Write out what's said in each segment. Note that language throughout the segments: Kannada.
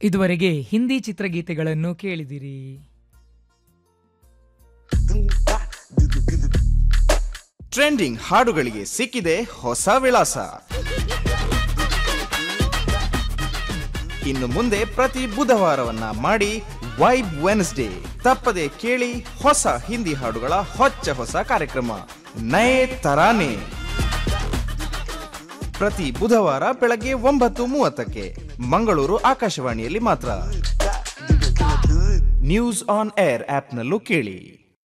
ಇದುವರೆಗೆ ಹಿಂದಿ ಚಿತ್ರಗೀತೆಗಳನ್ನು ಕೇಳಿದಿರಿ ಟ್ರೆಂಡಿಂಗ್ ಹಾಡುಗಳಿಗೆ ಸಿಕ್ಕಿದೆ ಹೊಸ ವಿಳಾಸ ಇನ್ನು ಮುಂದೆ ಪ್ರತಿ ಬುಧವಾರವನ್ನ ಮಾಡಿ ವೈಬ್ ವೆನ್ಸ್ಡೇ ತಪ್ಪದೆ ಕೇಳಿ ಹೊಸ ಹಿಂದಿ ಹಾಡುಗಳ ಹೊಚ್ಚ ಹೊಸ ಕಾರ್ಯಕ್ರಮ ನಯೇ ತರಾನೆ ಪ್ರತಿ ಬುಧವಾರ ಬೆಳಗ್ಗೆ ಒಂಬತ್ತು ಮೂವತ್ತಕ್ಕೆ ಮಂಗಳೂರು ಆಕಾಶವಾಣಿಯಲ್ಲಿ ಮಾತ್ರ ನ್ಯೂಸ್ ಆನ್ ಏರ್ ಆಪ್ನಲ್ಲೂ ಕೇಳಿ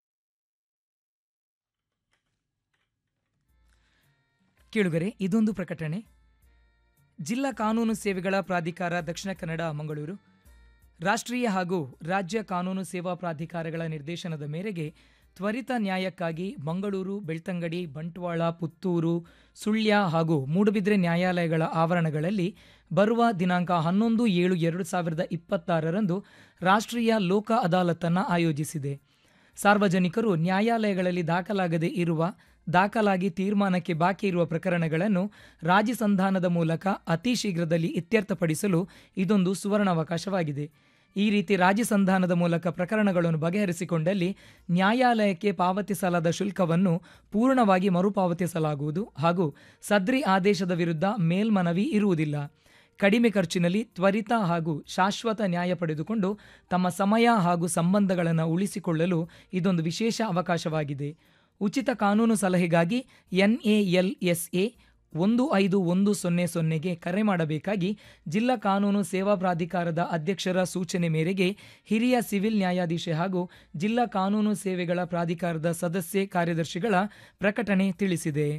ಕೇಳುಗರೆ ಇದೊಂದು ಪ್ರಕಟಣೆ ಜಿಲ್ಲಾ ಕಾನೂನು ಸೇವೆಗಳ ಪ್ರಾಧಿಕಾರ ದಕ್ಷಿಣ ಕನ್ನಡ ಮಂಗಳೂರು ರಾಷ್ಟ್ರೀಯ ಹಾಗೂ ರಾಜ್ಯ ಕಾನೂನು ಸೇವಾ ಪ್ರಾಧಿಕಾರಗಳ ನಿರ್ದೇಶನದ ಮೇರೆಗೆ ತ್ವರಿತ ನ್ಯಾಯಕ್ಕಾಗಿ ಮಂಗಳೂರು ಬೆಳ್ತಂಗಡಿ ಬಂಟ್ವಾಳ ಪುತ್ತೂರು ಸುಳ್ಯ ಹಾಗೂ ಮೂಡುಬಿದ್ರೆ ನ್ಯಾಯಾಲಯಗಳ ಆವರಣಗಳಲ್ಲಿ ಬರುವ ದಿನಾಂಕ ಹನ್ನೊಂದು ಏಳು ಎರಡು ಸಾವಿರದ ಇಪ್ಪತ್ತಾರರಂದು ರಾಷ್ಟ್ರೀಯ ಲೋಕ ಅದಾಲತನ್ನು ಆಯೋಜಿಸಿದೆ ಸಾರ್ವಜನಿಕರು ನ್ಯಾಯಾಲಯಗಳಲ್ಲಿ ದಾಖಲಾಗದೇ ಇರುವ ದಾಖಲಾಗಿ ತೀರ್ಮಾನಕ್ಕೆ ಬಾಕಿ ಇರುವ ಪ್ರಕರಣಗಳನ್ನು ರಾಜಿ ಸಂಧಾನದ ಮೂಲಕ ಅತಿ ಶೀಘ್ರದಲ್ಲಿ ಇತ್ಯರ್ಥಪಡಿಸಲು ಇದೊಂದು ಸುವರ್ಣಾವಕಾಶವಾಗಿದೆ ಈ ರೀತಿ ರಾಜಿ ಸಂಧಾನದ ಮೂಲಕ ಪ್ರಕರಣಗಳನ್ನು ಬಗೆಹರಿಸಿಕೊಂಡಲ್ಲಿ ನ್ಯಾಯಾಲಯಕ್ಕೆ ಪಾವತಿಸಲಾದ ಶುಲ್ಕವನ್ನು ಪೂರ್ಣವಾಗಿ ಮರುಪಾವತಿಸಲಾಗುವುದು ಹಾಗೂ ಸದ್ರಿ ಆದೇಶದ ವಿರುದ್ಧ ಮೇಲ್ಮನವಿ ಇರುವುದಿಲ್ಲ ಕಡಿಮೆ ಖರ್ಚಿನಲ್ಲಿ ತ್ವರಿತ ಹಾಗೂ ಶಾಶ್ವತ ನ್ಯಾಯ ಪಡೆದುಕೊಂಡು ತಮ್ಮ ಸಮಯ ಹಾಗೂ ಸಂಬಂಧಗಳನ್ನು ಉಳಿಸಿಕೊಳ್ಳಲು ಇದೊಂದು ವಿಶೇಷ ಅವಕಾಶವಾಗಿದೆ ಉಚಿತ ಕಾನೂನು ಸಲಹೆಗಾಗಿ ಎನ್ಎಎಲ್ಎಸ್ಎ ಒಂದು ಐದು ಒಂದು ಸೊನ್ನೆ ಸೊನ್ನೆಗೆ ಕರೆ ಮಾಡಬೇಕಾಗಿ ಜಿಲ್ಲಾ ಕಾನೂನು ಸೇವಾ ಪ್ರಾಧಿಕಾರದ ಅಧ್ಯಕ್ಷರ ಸೂಚನೆ ಮೇರೆಗೆ ಹಿರಿಯ ಸಿವಿಲ್ ನ್ಯಾಯಾಧೀಶೆ ಹಾಗೂ ಜಿಲ್ಲಾ ಕಾನೂನು ಸೇವೆಗಳ ಪ್ರಾಧಿಕಾರದ ಸದಸ್ಯೆ ಕಾರ್ಯದರ್ಶಿಗಳ ಪ್ರಕಟಣೆ ತಿಳಿಸಿದೆ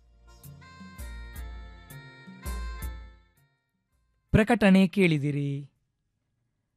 ಪ್ರಕಟಣೆ ಕೇಳಿದಿರಿ